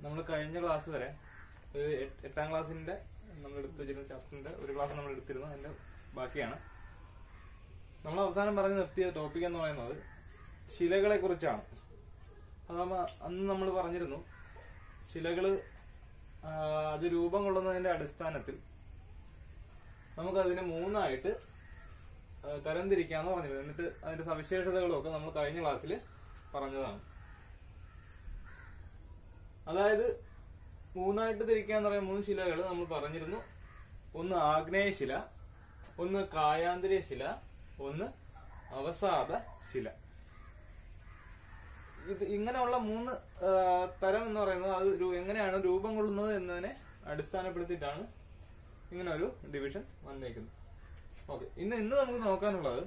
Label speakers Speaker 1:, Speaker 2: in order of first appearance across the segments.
Speaker 1: നമ്മൾ കഴിഞ്ഞ ക്ലാസ് വരെ ഇത് എട്ട്- എട്ടാം ക്ലാസ്സിന്റെ നമ്മൾ എടുത്തു വെച്ചിരുന്ന ചാപ്റ്ററിന്റെ ഒരു ക്ലാസ് നമ്മൾ എടുത്തിരുന്നു അതിന്റെ ബാക്കിയാണ് നമ്മൾ അവസാനം പറഞ്ഞു നിർത്തിയ ടോപ്പിക് എന്ന് പറയുന്നത് ശിലകളെ കുറിച്ചാണ് അതാകുമ്പോ അന്ന് നമ്മൾ പറഞ്ഞിരുന്നു ശിലകള് ആ, അത് രൂപം കൊള്ളുന്നതിന്റെ അടിസ്ഥാനത്തിൽ നമുക്കതിനെ മൂന്നായിട്ട് ആ, തരംതിരിക്കാന്ന് പറഞ്ഞിരുന്നു എന്നിട്ട് അതിന്റെ സവിശേഷതകളും ഒക്കെ നമ്മൾ കഴിഞ്ഞ ക്ലാസ്സിൽ പറഞ്ഞതാണ് അതായത് മൂന്നായിട്ട് തിരിക്കാന്ന് പറയുന്ന മൂന്ന് ശിലകൾ നമ്മൾ പറഞ്ഞിരുന്നു ഒന്ന് ആഗ്നേയശില ഒന്ന് കായാന്തരീയ ശില ഒന്ന് അവസാദ ശില ഇത് ഇങ്ങനെയുള്ള മൂന്ന് ആ, തരം എന്ന് പറയുന്നത് അത് രു- എങ്ങനെയാണ് രൂപം കൊള്ളുന്നത് എന്നതിനെ അടിസ്ഥാനപ്പെടുത്തിയിട്ടാണ് ഇങ്ങനെ ഒരു ഡിവിഷൻ വന്നേക്കുന്നത് ഓക്കെ ഇന്ന് ഇന്ന് നമുക്ക് നോക്കാനുള്ളത്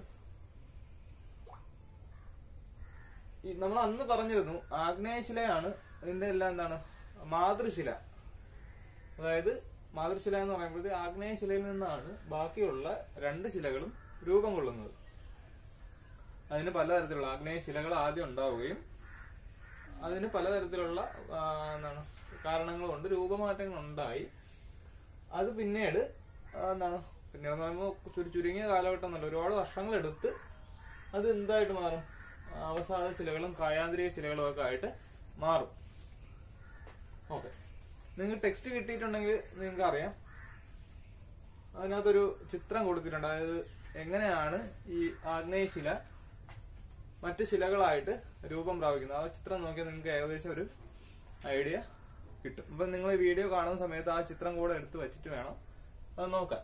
Speaker 1: ഈ നമ്മൾ അന്ന് പറഞ്ഞിരുന്നു ആഗ്നേയശിലയാണ് ഇതിന്റെ എല്ലാം എന്താണ് മാതൃശില അതായത് മാതൃശില എന്ന് പറയുമ്പോഴത്തെ ആഗ്നേയശിലയിൽ നിന്നാണ് ബാക്കിയുള്ള രണ്ട് ശിലകളും രൂപം കൊള്ളുന്നത് അതിന് പലതരത്തിലുള്ള ആഗ്നേയശിലകൾ ആദ്യം ഉണ്ടാവുകയും അതിന് പലതരത്തിലുള്ള ആ, എന്താണ് കാരണങ്ങൾ കൊണ്ട് രൂപമാറ്റങ്ങൾ ഉണ്ടായി അത് പിന്നീട് ആ, എന്താണ് പിന്നീട് എന്ന് പറയുമ്പോൾ ചുരു ചുരുങ്ങിയ കാലഘട്ടം എന്നല്ല ഒരുപാട് വർഷങ്ങൾ എടുത്ത് അത് എന്തായിട്ട് മാറും അവസാന ശിലകളും കായാന്തരിക ശിലകളും ഒക്കെ ആയിട്ട് മാറും ഓക്കെ നിങ്ങൾ ടെക്സ്റ്റ് കിട്ടിയിട്ടുണ്ടെങ്കിൽ നിങ്ങൾക്ക് അറിയാം അതിനകത്തൊരു ചിത്രം കൊടുത്തിട്ടുണ്ട് അതായത് എങ്ങനെയാണ് ഈ ആഗ്നേയശില മറ്റ് ശിലകളായിട്ട് രൂപം പ്രാപിക്കുന്നത് ആ ചിത്രം നോക്കിയാൽ നിങ്ങൾക്ക് ഏകദേശം ഒരു ഐഡിയ കിട്ടും അപ്പൊ നിങ്ങൾ ഈ വീഡിയോ കാണുന്ന സമയത്ത് ആ ചിത്രം കൂടെ എടുത്ത് വെച്ചിട്ട് വേണം അത് നോക്കാൻ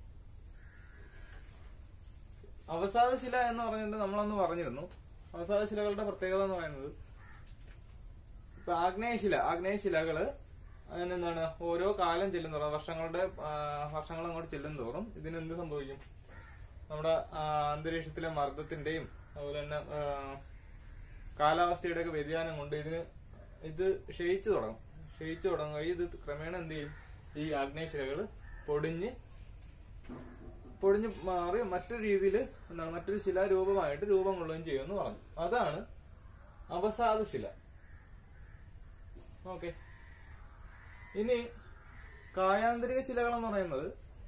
Speaker 1: അവസാദ ശില എന്ന് പറഞ്ഞിട്ട് നമ്മളന്ന് പറഞ്ഞിരുന്നു അവസാദ ശിലകളുടെ പ്രത്യേകത എന്ന് പറയുന്നത് ഇപ്പൊ ആഗ്നേയശില ആഗ്നേയശിലകള് അതിനെന്താണ് ഓരോ കാലം ചെല്ലുന്തോറും വർഷങ്ങളുടെ ആ, വർഷങ്ങൾ അങ്ങോട്ട് ചെല്ലുന്തോറും ഇതിന് എന്ത് സംഭവിക്കും നമ്മുടെ ആ, അന്തരീക്ഷത്തിലെ മർദ്ദത്തിന്റെയും അതുപോലെ തന്നെ ആ, കാലാവസ്ഥയുടെ ഒക്കെ വ്യതിയാനം കൊണ്ട് ഇതിന് ഇത് ക്ഷയിച്ചു തുടങ്ങും ക്ഷയിച്ചു തുടങ്ങുകയും ഇത് ക്രമേണ എന്ത് ചെയ്യും ഈ ആഗ്നേയശിലകള് പൊടിഞ്ഞ് പൊടിഞ്ഞ് മാറി മറ്റൊരു രീതിയിൽ എന്താണ് മറ്റൊരു ശിലാരൂപമായിട്ട് രൂപം കൊള്ളുകയും ചെയ്യുമെന്ന് പറഞ്ഞു അതാണ് അവസാദ ശില ഓക്കെ ഇനി കായാന്തരിക ശിലകൾ എന്ന് പറയുന്നത്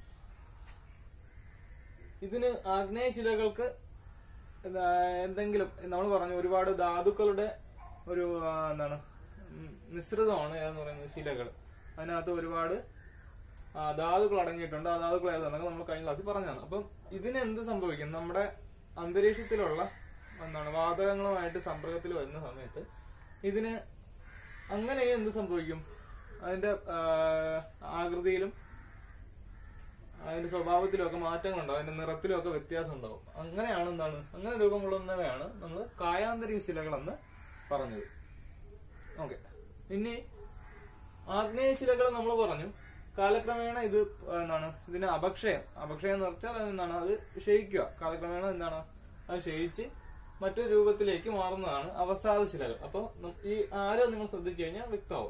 Speaker 1: ഇതിന് ആഗ്നേയ ശിലകൾക്ക് എന്താ എന്തെങ്കിലും നമ്മൾ പറഞ്ഞു ഒരുപാട് ധാതുക്കളുടെ ഒരു ആ, എന്താണ് ഉം, മിശ്രിതമാണ് ഏതെന്ന് പറയുന്നത് ശിലകൾ അതിനകത്ത് ഒരുപാട് ആ, ധാതുക്കൾ അടങ്ങിയിട്ടുണ്ട് ആ ധാതുക്കൾ ഏതാണെന്നൊക്കെ നമ്മൾ കഴിഞ്ഞ ക്ലാസ്സിൽ പറഞ്ഞതാണ് അപ്പം ഇതിന് എന്ത് സംഭവിക്കും നമ്മുടെ അന്തരീക്ഷത്തിലുള്ള എന്താണ് വാതകങ്ങളുമായിട്ട് സമ്പർക്കത്തിൽ വരുന്ന സമയത്ത് ഇതിന് അങ്ങനെ എന്ത് സംഭവിക്കും അതിന്റെ ആ, ആകൃതിയിലും അതിന്റെ സ്വഭാവത്തിലും ഒക്കെ മാറ്റങ്ങളുണ്ടാവും അതിന്റെ നിറത്തിലും ഒക്കെ വ്യത്യാസം ഉണ്ടാവും അങ്ങനെയാണ് എന്താണ് അങ്ങനെ രൂപം കൊള്ളുന്നവയാണ് നമ്മൾ കായാന്തരിക ശിലകളെന്ന് പറഞ്ഞത് ഓക്കെ ഇനി ആഗ്നേയ ശിലകൾ നമ്മൾ പറഞ്ഞു കാലക്രമേണ ഇത് എന്താണ് ഇതിന് അപക്ഷയം അപക്ഷയം എന്ന് വെച്ചാൽ അത് എന്താണ് അത് ക്ഷയിക്കുക കാലക്രമേണ എന്താണ് അത് ക്ഷയിച്ച് മറ്റൊരു രൂപത്തിലേക്ക് മാറുന്നതാണ് അവസാദ ശിലകൾ അപ്പൊ നം- ഈ ആരോ നിങ്ങൾ ശ്രദ്ധിച്ചു കഴിഞ്ഞാൽ വ്യക്തമാവും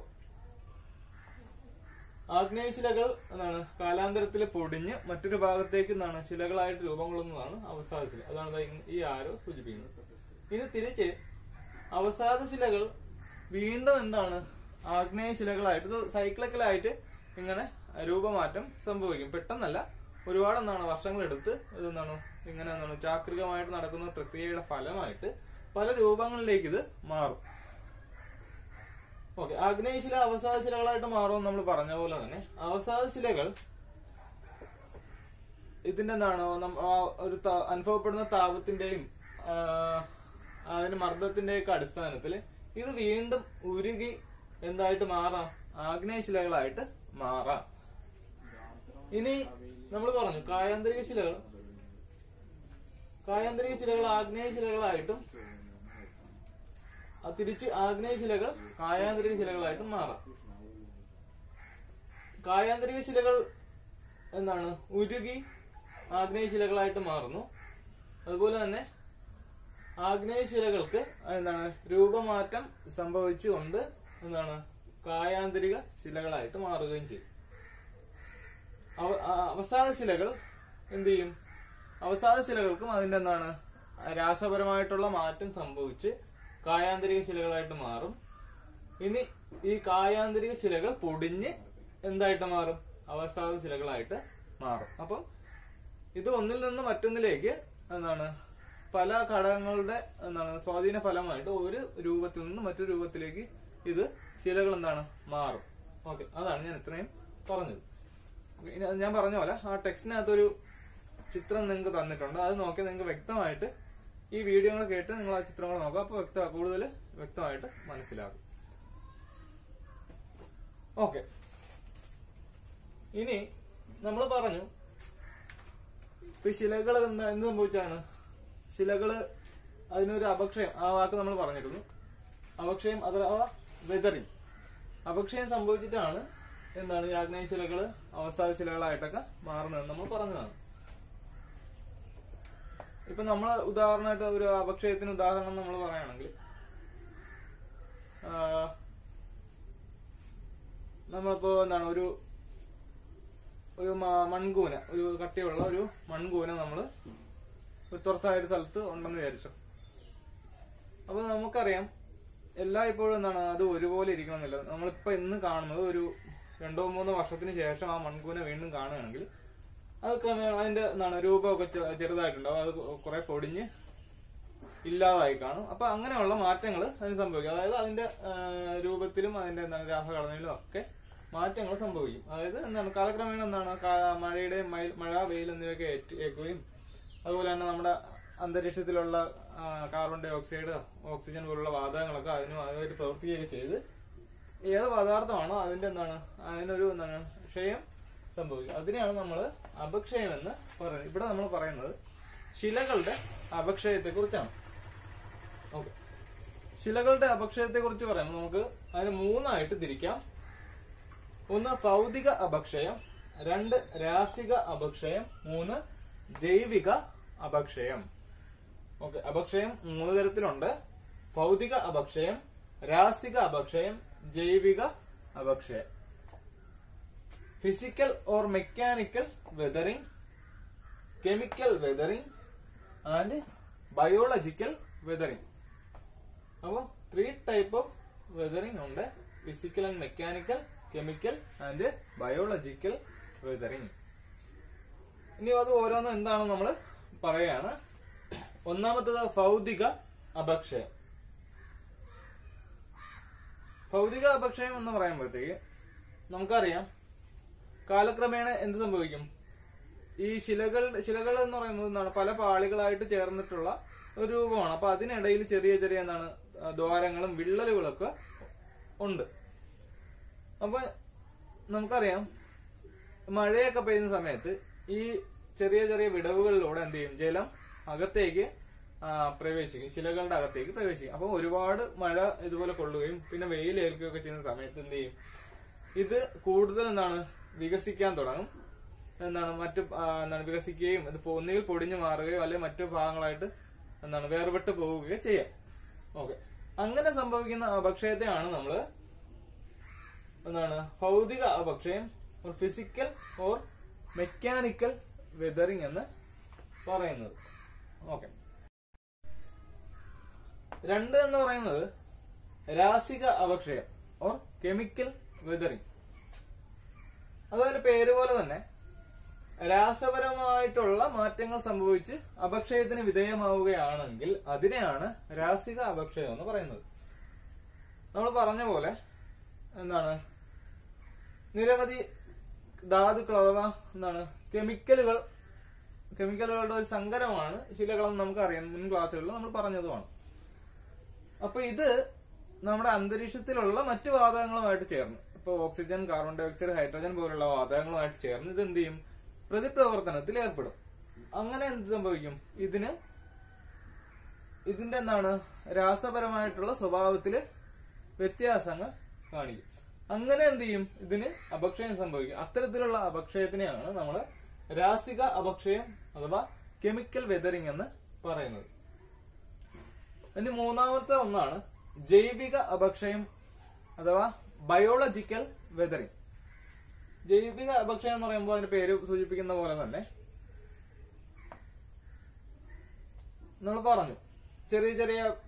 Speaker 1: ആഗ്നേയ ശിലകൾ എന്താണ് കാലാന്തരത്തിൽ പൊടിഞ്ഞ് മറ്റൊരു ഭാഗത്തേക്ക് എന്താണ് ശിലകളായിട്ട് രൂപം കൊള്ളുന്നതാണ് അവസാദ ശില അതാണ് ദാ ഇങ് ഈ ആരോ സൂചിപ്പിക്കുന്നത് ഇനി തിരിച്ച് അവസാദ ശിലകൾ വീണ്ടും എന്താണ് ആഗ്നേയ ശിലകളായിട്ട് ഇത് സൈക്ലിക്കലായിട്ട് ഇങ്ങനെ രൂപമാറ്റം സംഭവിക്കും പെട്ടെന്നല്ല ഒരുപാട് എന്താണ് വർഷങ്ങളെടുത്ത് ഇത് എന്താണ് ഇങ്ങനെ എന്താണ് ചാക്രികമായിട്ട് നടക്കുന്ന പ്രക്രിയയുടെ ഫലമായിട്ട് പല രൂപങ്ങളിലേക്ക് ഇത് മാറും ഓക്കെ ആഗ്നേയശില അവസാദ ശിലകളായിട്ട് മാറും നമ്മൾ പറഞ്ഞ പോലെ തന്നെ അവസാദ ശിലകൾ ഇതിന്റെ എന്താണോ നം- ആ ഒരു ത- അനുഭവപ്പെടുന്ന താപത്തിന്റെയും ആ, അതിന് മർദ്ദത്തിന്റെയൊക്കെ അടിസ്ഥാനത്തിൽ ഇത് വീണ്ടും ഉരുകി എന്തായിട്ട് മാറാം ആഗ്നേയശിലകളായിട്ട് മാറാം ഇനി നമ്മൾ പറഞ്ഞു കായാന്തരിക ശിലകൾ കായാന്തരിക ശിലകൾ ആഗ്നേയ ശിലകളായിട്ടും ആ തിരിച്ച് ആഗ്നേയ ശിലകൾ കായാന്തരിക ശിലകളായിട്ടും മാറാം കായാന്തരിക ശിലകൾ എന്താണ് ഉരുകി ആഗ്നേയ ശിലകളായിട്ട് മാറുന്നു അതുപോലെ തന്നെ ആഗ്നേയ ശിലകൾക്ക് എന്താണ് രൂപമാറ്റം സംഭവിച്ചുകൊണ്ട് എന്താണ് കായാന്തരിക ശിലകളായിട്ട് മാറുകയും ചെയ്യും അവ- ആ- അവസാദ ശിലകൾ എന്ത് ചെയ്യും അവസാദ ശിലകൾക്കും അതിന്റെ എന്താണ് രാസപരമായിട്ടുള്ള മാറ്റം സംഭവിച്ച് കായാന്തരിക ശിലകളായിട്ട് മാറും ഇനി ഈ കായാന്തരിക ശിലകൾ പൊടിഞ്ഞ് എന്തായിട്ട് മാറും അവസ്ഥാത ശിലകളായിട്ട് മാറും അപ്പം ഇത് ഒന്നിൽ നിന്ന് മറ്റൊന്നിലേക്ക് എന്താണ് പല ഘടകങ്ങളുടെ എന്താണ് സ്വാധീന ഫലമായിട്ട് ഒരു രൂപത്തിൽ നിന്ന് മറ്റൊരു രൂപത്തിലേക്ക് ഇത് ശിലകൾ എന്താണ് മാറും ഓക്കെ അതാണ് ഞാൻ ഇത്രയും പറഞ്ഞത് ഇനി അത് ഞാൻ പറഞ്ഞ പോലെ ആ ടെക്സ്റ്റിനകത്തൊരു ചിത്രം നിങ്ങൾക്ക് തന്നിട്ടുണ്ട് അത് നോക്കി നിങ്ങൾക്ക് വ്യക്തമായിട്ട് ഈ വീഡിയോകൾ കേട്ട് നിങ്ങൾ ആ ചിത്രങ്ങൾ നോക്കുക അപ്പോൾ വ്യക്ത കൂടുതൽ വ്യക്തമായിട്ട് മനസ്സിലാകും ഓക്കെ ഇനി നമ്മൾ പറഞ്ഞു ഇപ്പൊ ഈ ശിലകൾ എന്താ എന്ത് സംഭവിച്ചാണ് ശിലകള് അതിനൊരു അപക്ഷയം ആ വാക്ക് നമ്മൾ പറഞ്ഞിരുന്നു അപക്ഷയം അഥവാ വെതറിങ് അപക്ഷയം സംഭവിച്ചിട്ടാണ് എന്താണ് ഈ ആഗ്നേയ ശിലകള് അവസ്ഥാന ശിലകളായിട്ടൊക്കെ മാറുന്നത് നമ്മൾ പറഞ്ഞതാണ് ഇപ്പൊ നമ്മൾ ഉദാഹരണമായിട്ട് ഒരു അപക്ഷയത്തിന് ഉദാഹരണം നമ്മൾ പറയുകയാണെങ്കിൽ ആ, നമ്മളിപ്പോ എന്താണ് ഒരു ഒരു മ- മൺകൂന ഒരു കട്ടിയുള്ള ഒരു മൺകൂന നമ്മൾ ഒരു തുറസായ ഒരു സ്ഥലത്ത് ഉണ്ടെന്ന് വിചാരിച്ചു അപ്പൊ നമുക്കറിയാം എല്ലാ ഇപ്പോഴും എന്താണ് അത് ഒരുപോലെ ഇരിക്കണമെന്നില്ല നമ്മളിപ്പോ ഇന്ന് കാണുന്നത് ഒരു രണ്ടോ മൂന്നോ വർഷത്തിന് ശേഷം ആ മൺകൂന വീണ്ടും കാണുകയാണെങ്കിൽ അത് ക്രമേണ അതിന്റെ എന്താണ് രൂപമൊക്കെ ചെ- ചെറുതായിട്ടുണ്ടാവും അത് കുറെ പൊടിഞ്ഞ് ഇല്ലാതായി കാണും അപ്പൊ അങ്ങനെയുള്ള മാറ്റങ്ങൾ അതിന് സംഭവിക്കും അതായത് അതിന്റെ ആ, രൂപത്തിലും അതിന്റെ എന്താണ് രാസഘടനയിലും ഒക്കെ മാറ്റങ്ങൾ സംഭവിക്കും അതായത് എന്താണ് കാലക്രമേണ എന്താണ് കാ- മഴയുടെ മഴ- മഴ വെയിൽ എന്നിവയൊക്കെ ഏറ്റ് ഏൽക്കുകയും അതുപോലെ തന്നെ നമ്മുടെ അന്തരീക്ഷത്തിലുള്ള ആ, കാർബൺ ഡൈ ഓക്സൈഡ് ഓക്സിജൻ പോലുള്ള വാതകങ്ങളൊക്കെ അതിനും അതുമായിട്ട് പ്രവർത്തിക്കുകയൊക്കെ ചെയ്ത് ഏത് പദാർത്ഥമാണോ അതിന്റെ എന്താണ് അതിനൊരു എന്താണ് ക്ഷയം സംഭവിക്കും അതിനെയാണ് നമ്മൾ അപക്ഷയം എന്ന് പറയുന്നത് ഇവിടെ നമ്മൾ പറയുന്നത് ശിലകളുടെ അപക്ഷയത്തെ കുറിച്ചാണ് ഓക്കെ ശിലകളുടെ അപക്ഷയത്തെ കുറിച്ച് പറയുമ്പോൾ നമുക്ക് അതിന് മൂന്നായിട്ട് തിരിക്കാം ഒന്ന് ഭൗതിക അപക്ഷയം രണ്ട് രാസിക അപക്ഷയം മൂന്ന് ജൈവിക അപക്ഷയം ഓക്കെ അപക്ഷയം മൂന്ന് തരത്തിലുണ്ട് ഭൗതിക അപക്ഷയം രാസിക അപക്ഷയം ജൈവിക അപക്ഷയം physical or mechanical weathering chemical weathering and biological weathering അപ്പോൾ ത്രീ ടൈപ്പ് ഓഫ് വെതറിംഗ് ഉണ്ട് physical and mechanical chemical and biological weathering ഇനി അത് ഓരോന്നും എന്താണെന്ന് നമ്മൾ പറയാണ് ഒന്നാമത്തത് ഭൗതിക അപക്ഷയം ഭൗതിക അപക്ഷയം എന്ന് പറയുമ്പോഴത്തേക്ക് നമുക്കറിയാം കാലക്രമേണ എന്ത് സംഭവിക്കും ഈ ശിലകൾ ശിലകൾ എന്ന് പറയുന്നത് എന്താണ് പല പാളികളായിട്ട് ചേർന്നിട്ടുള്ള ഒരു രൂപമാണ് അപ്പൊ അതിനിടയിൽ ചെറിയ ചെറിയ എന്താണ് ആ, ദ്വാരങ്ങളും വിള്ളലുകളൊക്കെ ഉണ്ട് അപ്പൊ നമുക്കറിയാം മഴയൊക്കെ പെയ്യുന്ന സമയത്ത് ഈ ചെറിയ ചെറിയ വിടവുകളിലൂടെ എന്ത് ചെയ്യും ജലം അകത്തേക്ക് ആ, പ്രവേശിക്കും ശിലകളുടെ അകത്തേക്ക് പ്രവേശിക്കും അപ്പൊ ഒരുപാട് മഴ ഇതുപോലെ കൊള്ളുകയും പിന്നെ വെയിൽ ഏൽക്കുകയൊക്കെ ചെയ്യുന്ന സമയത്ത് എന്ത് ചെയ്യും ഇത് കൂടുതൽ എന്താണ് വികസിക്കാൻ തുടങ്ങും എന്താണ് മറ്റു ആ, എന്താണ് വികസിക്കുകയും ഇത് പൊ- ഒന്നുകിൽ പൊടിഞ്ഞു മാറുകയോ അല്ലെങ്കിൽ മറ്റു ഭാഗങ്ങളായിട്ട് എന്താണ് വേർപെട്ട് പോവുകയോ ചെയ്യാം ഓക്കെ അങ്ങനെ സംഭവിക്കുന്ന അപക്ഷയത്തെയാണ് നമ്മള് എന്താണ് ഭൗതിക അപക്ഷയം or physical or mechanical weathering എന്ന് പറയുന്നത് ഓക്കെ രണ്ട് എന്ന് പറയുന്നത് രാസിക അപക്ഷയം ഓർ കെമിക്കൽ വെതറിംഗ് അതുപോലെ പേര് പോലെ തന്നെ രാസപരമായിട്ടുള്ള മാറ്റങ്ങൾ സംഭവിച്ച് അപക്ഷയത്തിന് വിധേയമാവുകയാണെങ്കിൽ അതിനെയാണ് രാസിക അപക്ഷയം എന്ന് പറയുന്നത് നമ്മൾ പറഞ്ഞ പോലെ എന്താണ് നിരവധി ധാതുക്കൾ അഥവാ എന്താണ് കെമിക്കലുകൾ കെമിക്കലുകളുടെ ഒരു സങ്കരമാണ് ശിലകളെന്ന് നമുക്കറിയാം മുൻ ക്ലാസ്സുകളിൽ നമ്മൾ പറഞ്ഞതുമാണ് അപ്പൊ ഇത് നമ്മുടെ അന്തരീക്ഷത്തിലുള്ള മറ്റു വാതകങ്ങളുമായിട്ട് ചേർന്ന് ഇപ്പൊ oxygen carbon dioxide hydrogen പോലുള്ള വാതകങ്ങളുമായിട്ട് ചേർന്ന് ഇത് എന്ത് ചെയ്യും പ്രതിപ്രവർത്തനത്തിൽ ഏർപ്പെടും അങ്ങനെ എന്ത് സംഭവിക്കും ഇതിന് ഇതിന്റെ എന്താണ് രാസപരമായിട്ടുള്ള സ്വഭാവത്തില് വ്യത്യാസങ്ങൾ കാണിക്കും അങ്ങനെ എന്ത് ചെയ്യും ഇതിന് അപക്ഷയം സംഭവിക്കും അത്തരത്തിലുള്ള അപക്ഷയത്തിനെയാണ് നമ്മൾ രാസിക അപക്ഷയം അഥവാ കെമിക്കൽ വെതറിംഗ് എന്ന് പറയുന്നത് ഇനി മൂന്നാമത്തെ ഒന്നാണ് ജൈവിക അപക്ഷയം അഥവാ ബയോളജിക്കൽ വെതറിംഗ് ജൈവിക അപക്ഷയം എന്ന് പറയുമ്പോൾ അതിന്റെ പേര് സൂചിപ്പിക്കുന്ന പോലെ തന്നെ നമ്മൾ പറഞ്ഞു ചെറിയ ചെറിയ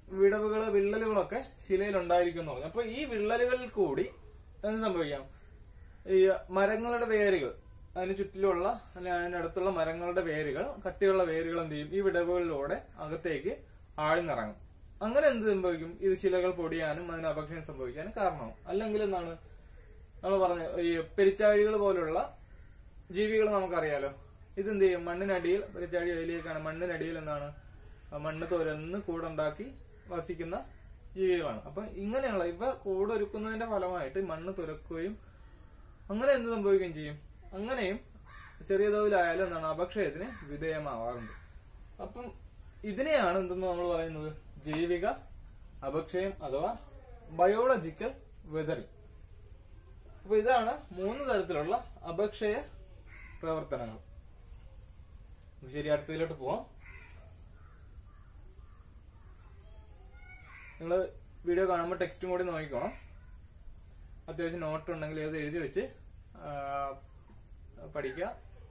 Speaker 1: വിടവുകള് വിള്ളലുകളൊക്കെ ശിലയിൽ ഉണ്ടായിരിക്കും എന്ന് പറഞ്ഞു അപ്പൊ ഈ വിള്ളലുകളിൽ കൂടി എന്ത് സംഭവിക്കാം ഈ മരങ്ങളുടെ വേരുകൾ അതിന് ചുറ്റിലുള്ള അല്ലെങ്കിൽ അതിനടുത്തുള്ള മരങ്ങളുടെ വേരുകൾ കട്ടിയുള്ള വേരുകൾ എന്ത് ചെയ്യും ഈ വിടവുകളിലൂടെ അകത്തേക്ക് ആഴ്ന്നിറങ്ങും അങ്ങനെ എന്ത് സംഭവിക്കും ഇത് ശിലകൾ പൊടിയാനും അതിന് അപക്ഷയം സംഭവിക്കാനും കാരണമാവും അല്ലെങ്കിൽ എന്താണ് നമ്മൾ പറഞ്ഞ ഈ പെരിച്ചാഴികൾ പോലുള്ള ജീവികൾ നമുക്കറിയാലോ ഇതെന്ത് ചെയ്യും മണ്ണിനടിയിൽ പെരിച്ചാഴി അതിലേക്കാണ് മണ്ണിനടിയിൽ എന്താണ് ആ മണ്ണ് തുരന്ന് കൂടുണ്ടാക്കി വസിക്കുന്ന ജീവികളാണ് അപ്പൊ ഇങ്ങനെയുള്ള ഇവ കൂടൊരുക്കുന്നതിന്റെ ഫലമായിട്ട് ഈ മണ്ണ് തുരക്കുകയും അങ്ങനെ എന്ത് സംഭവിക്കുകയും ചെയ്യും അങ്ങനെയും ചെറിയ തോതിലായാലും എന്താണ് അപക്ഷയത്തിന് വിധേയമാവാറുണ്ട് അപ്പം ഇതിനെയാണ് എന്തെന്ന് നമ്മൾ പറയുന്നത് ജൈവിക അപക്ഷയം അഥവാ ബയോളജിക്കൽ വെതറിംഗ് അപ്പൊ ഇതാണ് മൂന്ന് തരത്തിലുള്ള അപക്ഷയ പ്രവർത്തനങ്ങൾ അപ്പൊ ശരി അടുത്തതിലോട്ട് പോവാം നിങ്ങൾ വീഡിയോ കാണുമ്പോൾ ടെക്സ്റ്റും കൂടി നോക്കിക്കോണം അത്യാവശ്യം നോട്ട് ഉണ്ടെങ്കിൽ അത് എഴുതി വെച്ച് ആ, പഠിക്കുക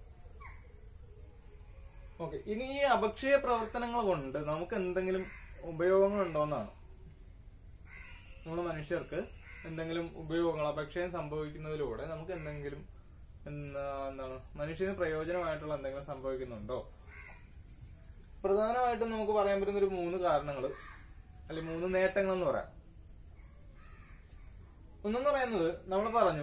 Speaker 1: ഓക്കെ ഇനി ഈ അപക്ഷയ പ്രവർത്തനങ്ങൾ കൊണ്ട് നമുക്ക് എന്തെങ്കിലും ഉപയോഗങ്ങൾ ഉണ്ടോന്നാണ് നമ്മൾ മനുഷ്യർക്ക് എന്തെങ്കിലും ഉപയോഗങ്ങൾ അപക്ഷയം സംഭവിക്കുന്നതിലൂടെ നമുക്ക് എന്തെങ്കിലും എന്താ എന്താണ് മനുഷ്യന് പ്രയോജനമായിട്ടുള്ള എന്തെങ്കിലും സംഭവിക്കുന്നുണ്ടോ പ്രധാനമായിട്ടും നമുക്ക് പറയാൻ പറ്റുന്ന ഒരു മൂന്ന് കാരണങ്ങൾ അല്ലെങ്കിൽ മൂന്ന് നേട്ടങ്ങൾ എന്ന് പറയാം ഒന്നെന്ന് പറയുന്നത് നമ്മൾ പറഞ്ഞു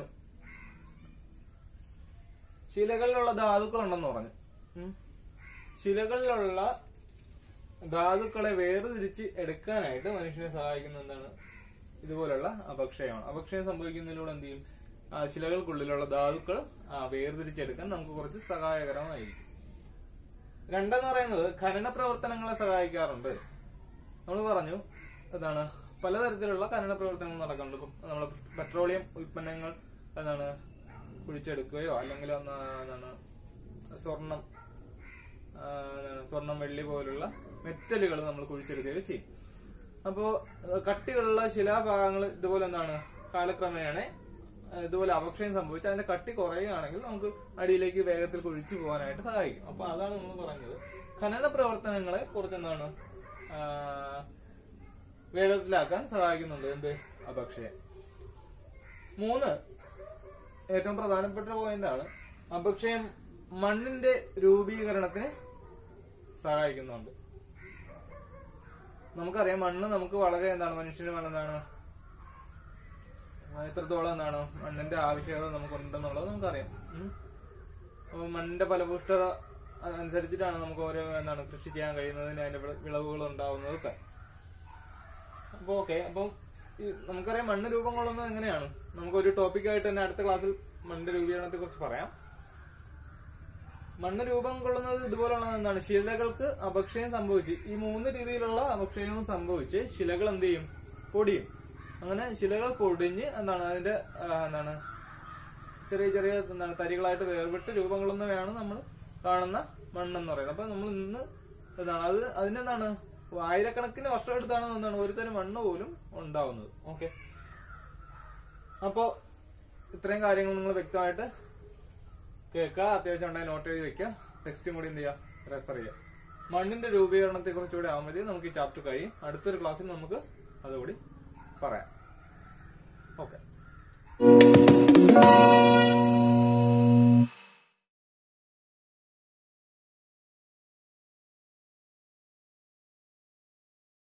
Speaker 1: ശിലകളിലുള്ള ധാതുക്കൾ ഉണ്ടെന്ന് പറഞ്ഞു ഉം. ശിലകളിലുള്ള ധാതുക്കളെ വേർതിരിച്ച് എടുക്കാനായിട്ട് മനുഷ്യനെ സഹായിക്കുന്ന എന്താണ് ഇതുപോലുള്ള അപക്ഷയമാണ് അപക്ഷയം സംഭവിക്കുന്നതിലൂടെ എന്ത് ചെയ്യും ആ ശിലകൾക്കുള്ളിലുള്ള ധാതുക്കൾ ആ വേർതിരിച്ചെടുക്കാൻ നമുക്ക് കുറച്ച് സഹായകരമായിരിക്കും രണ്ടെന്ന് പറയുന്നത് ഖനന പ്രവർത്തനങ്ങളെ സഹായിക്കാറുണ്ട് നമ്മൾ പറഞ്ഞു എന്താണ് പലതരത്തിലുള്ള ഖനന പ്രവർത്തനങ്ങൾ നടക്കുന്നുണ്ട് ഇപ്പം നമ്മൾ പെട്രോളിയം ഉൽപ്പന്നങ്ങൾ എന്താണ് കുഴിച്ചെടുക്കുകയോ അല്ലെങ്കിൽ ഒന്ന് എന്താണ് സ്വർണം ആ, എന്താണ് സ്വർണം വെള്ളി പോലുള്ള മെറ്റലുകൾ നമ്മൾ കുഴിച്ചെടുക്കുകയോ ചെയ്യും അപ്പോ ഏഹ്, കട്ടിയുള്ള ശിലാഭാഗങ്ങൾ ഇതുപോലെ എന്താണ് കാലക്രമേണ ഏഹ്, ഇതുപോലെ അപക്ഷയം സംഭവിച്ച് അതിന്റെ കട്ടി കുറയുകയാണെങ്കിൽ നമുക്ക് അടിയിലേക്ക് വേഗത്തിൽ കുഴിച്ചു പോകാനായിട്ട് സഹായിക്കും അപ്പൊ അതാണ് നമ്മൾ പറഞ്ഞത് ഖനന പ്രവർത്തനങ്ങളെ കുറിച്ച് എന്താണ് ആ, വേഗത്തിലാക്കാൻ സഹായിക്കുന്നുണ്ട് എന്ത് അപക്ഷയം മൂന്ന് ഏറ്റവും പ്രധാനപ്പെട്ട പോയിന്റ് ആണ് അപക്ഷയം മണ്ണിന്റെ രൂപീകരണത്തിന് സഹായിക്കുന്നുണ്ട് നമുക്കറിയാം മണ്ണ് നമുക്ക് വളരെ എന്താണ് മനുഷ്യന് എന്താണ് എത്രത്തോളം എന്താണ് മണ്ണിന്റെ ആവശ്യകത നമുക്കുണ്ടെന്നുള്ളത് നമുക്കറിയാം ഉം. അപ്പൊ മണ്ണിന്റെ ഫലപുഷ്ടത അനുസരിച്ചിട്ടാണ് നമുക്ക് ഓരോ എന്താണ് കൃഷി ചെയ്യാൻ കഴിയുന്നതിന് അതിന്റെ വിള- വിളവുകൾ ഉണ്ടാവുന്നതൊക്കെ അപ്പൊ ഓക്കെ അപ്പം ഈ നമുക്കറിയാം മണ്ണ് രൂപം കൊള്ളുന്നത് എങ്ങനെയാണ് നമുക്കൊരു ടോപ്പിക്കായിട്ട് തന്നെ അടുത്ത ക്ലാസ്സിൽ മണ്ണിന്റെ രൂപീകരണത്തെ കുറിച്ച് പറയാം മണ്ണ് രൂപം കൊള്ളുന്നത് ഇതുപോലുള്ള എന്താണ് ശിലകൾക്ക് അപക്ഷയം സംഭവിച്ച് ഈ മൂന്ന് രീതിയിലുള്ള അപക്ഷയവും സംഭവിച്ച് ശിലകൾ എന്ത് ചെയ്യും പൊടിയും അങ്ങനെ ശിലകൾ പൊടിഞ്ഞ് എന്താണ് അതിന്റെ ആ, എന്താണ് ചെറിയ ചെറിയ എന്താണ് തരികളായിട്ട് വേർപെട്ട് രൂപം കൊള്ളുന്നവയാണ് നമ്മൾ കാണുന്ന മണ്ണെന്ന് പറയുന്നത് അപ്പൊ നമ്മൾ ഇന്ന് എന്താണ് അത് അതിനെന്താണ് ആയിരക്കണക്കിന് വർഷം എടുത്താണ് എന്താണ് ഒരു തരം മണ്ണ് പോലും ഉണ്ടാവുന്നത് ഓക്കെ അപ്പോ ഇത്രയും കാര്യങ്ങൾ നിങ്ങൾ വ്യക്തമായിട്ട് കേൾക്കുക അത്യാവശ്യം ഉണ്ടായി നോട്ട് എഴുതി വെക്കുക ടെക്സ്റ്റും കൂടി എന്ത് ചെയ്യുക റെഫർ ചെയ്യുക മണ്ണിന്റെ രൂപീകരണത്തെ കുറിച്ചുകൂടി ആകുമ്പോഴത്തേക്കും നമുക്ക് ഈ ചാപ്റ്റർ കഴിയും അടുത്തൊരു ക്ലാസ്സിൽ നമുക്ക് അതുകൂടി പറയാം ഓക്കെ